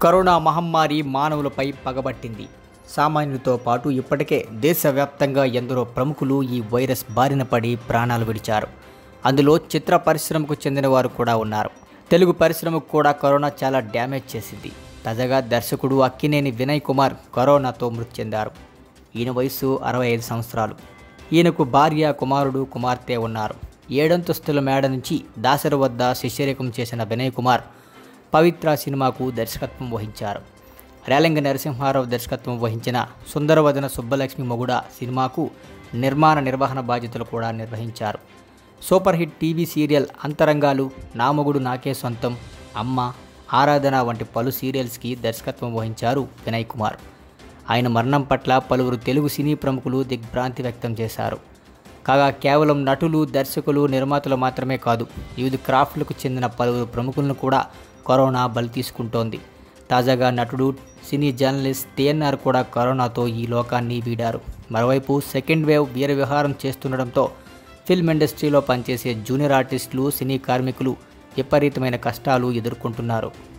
corona మహమ్మారి మానవులపై పగబట్టింది సామాన్యులతో పాటు ఇప్పటికే దేశవ్యాప్తంగా ఎందరో ప్రముఖులు ఈ వైరస్ బారిన పడి ప్రాణాలు విడిచారు అందులో చిత్ర పరిశ్రమకు చెందిన వారు కూడా ఉన్నారు తెలుగు పరిశ్రమకు కూడా కరోనా చాలా డ్యామేజ్ చేసింది తాజాగా దర్శకుడు అక్కినేని వినయ్ కుమార్ కరోనాతో మృతి చెందారు ఈయన వయసు అరవై ఐదు సంవత్సరాలు ఈయనకు భార్య కుమారుడు కుమార్తె ఉన్నారు ఏడంతస్తుల మేడ నుంచి దాసరి వద్ద శిష్యరేకం చేసిన వినయ్ కుమార్ పవిత్ర సినిమాకు దర్శకత్వం వహించారు రేలంగ నరసింహారావు దర్శకత్వం వహించిన సుందరవదన సుబ్బలక్ష్మి మొగుడ సినిమాకు నిర్మాణ నిర్వహణ బాధ్యతలు కూడా నిర్వహించారు super hit TV serial Antarangalu Naa Mogudu నాకే సొంతం అమ్మ ఆరాధన వంటి పలు సీరియల్స్కి దర్శకత్వం వహించారు వినయ్ కుమార్ ఆయన మరణం పట్ల పలువురు తెలుగు సినీ ప్రముఖులు దిగ్భ్రాంతి వ్యక్తం చేశారు కాగా కేవలం నటులు దర్శకులు నిర్మాతలు మాత్రమే కాదు వివిధ క్రాఫ్ట్లకు చెందిన పలువురు ప్రముఖులను కూడా కరోనా బలి తీసుకుంటోంది తాజాగా నటుడు సినీ జర్నలిస్ట్ టీఎన్ఆర్ కూడా కరోనాతో ఈ లోకాన్ని వీడారు మరోవైపు సెకండ్ వేవ్ వీర విహారం చేస్తుండడంతో ఫిల్మ్ ఇండస్ట్రీలో పనిచేసే జూనియర్ ఆర్టిస్టులు సినీ కార్మికులు విపరీతమైన కష్టాలు ఎదుర్కొంటున్నారు